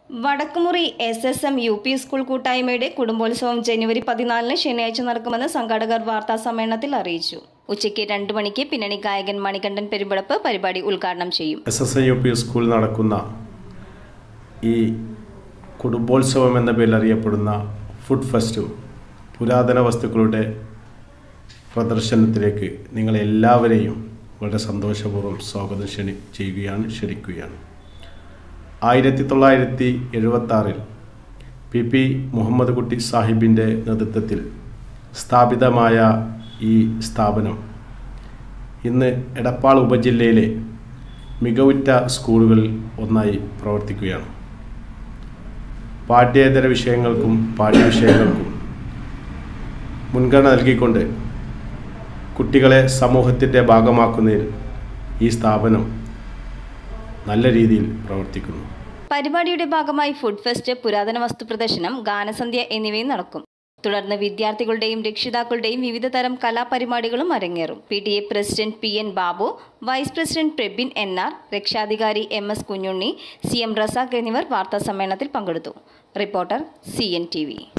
വടക്കുമുറി S S M U P school കൂട്ടായ്മയുടെ കുടുംബോത്സവം ജനുവരി പതിനാലിന് ശനിയാഴ്ച നടക്കുമെന്ന് സംഘാടകർ വാർത്താ സമ്മേളനത്തിൽ അറിയിച്ചു ഉച്ചയ്ക്ക് രണ്ട് മണിക്ക് പിന്നണി ഗായകൻ മണികണ്ഠൻ പെരുമ്പടപ്പ് പരിപാടി ഉദ്ഘാടനം ചെയ്യും S S N U P സ്കൂളിൽ നടക്കുന്ന ഈ കുടുംബോത്സവം എന്ന പേരിൽ അറിയപ്പെടുന്ന ഫുഡ് ഫെസ്റ്റും പുരാതന വസ്തുക്കളുടെ പ്രദർശനത്തിലേക്ക് നിങ്ങളെല്ലാവരെയും വളരെ സന്തോഷപൂർവ്വം സ്വാഗതം ക്ഷണി ചെയ്യുകയാണ് ക്ഷണിക്കുകയാണ് ആയിരത്തി തൊള്ളായിരത്തി എഴുപത്തി ആറിൽ പി പി മുഹമ്മദ് കുട്ടി സാഹിബിൻ്റെ നേതൃത്വത്തിൽ സ്ഥാപിതമായ ഈ സ്ഥാപനം ഇന്ന് എടപ്പാൾ ഉപജില്ലയിലെ മികവുറ്റ സ്കൂളുകളിൽ ഒന്നായി പ്രവർത്തിക്കുകയാണ് പാഠ്യേതര വിഷയങ്ങൾക്കും പാഠ്യവിഷയങ്ങൾക്കും മുൻഗണന നൽകിക്കൊണ്ട് കുട്ടികളെ സമൂഹത്തിൻ്റെ ഭാഗമാക്കുന്നതിൽ ഈ സ്ഥാപനം നല്ല രീതിയിൽ പ്രവർത്തിക്കുന്നു പരിപാടിയുടെ ഭാഗമായി ഫുഡ് ഫെസ്റ്റ് പുരാതന വസ്തു പ്രദർശനം ഗാനസന്ധ്യ എന്നിവയും നടക്കും തുടർന്ന് വിദ്യാർത്ഥികളുടെയും രക്ഷിതാക്കളുടെയും വിവിധ തരം കലാപരിപാടികളും അരങ്ങേറും P T A president P N Babu vice president Prabin N R രക്ഷാധികാരി M S Kunhunni C M Razak എന്നിവർ വാർത്താ സമ്മേളനത്തിൽ പങ്കെടുത്തു reporter C N T V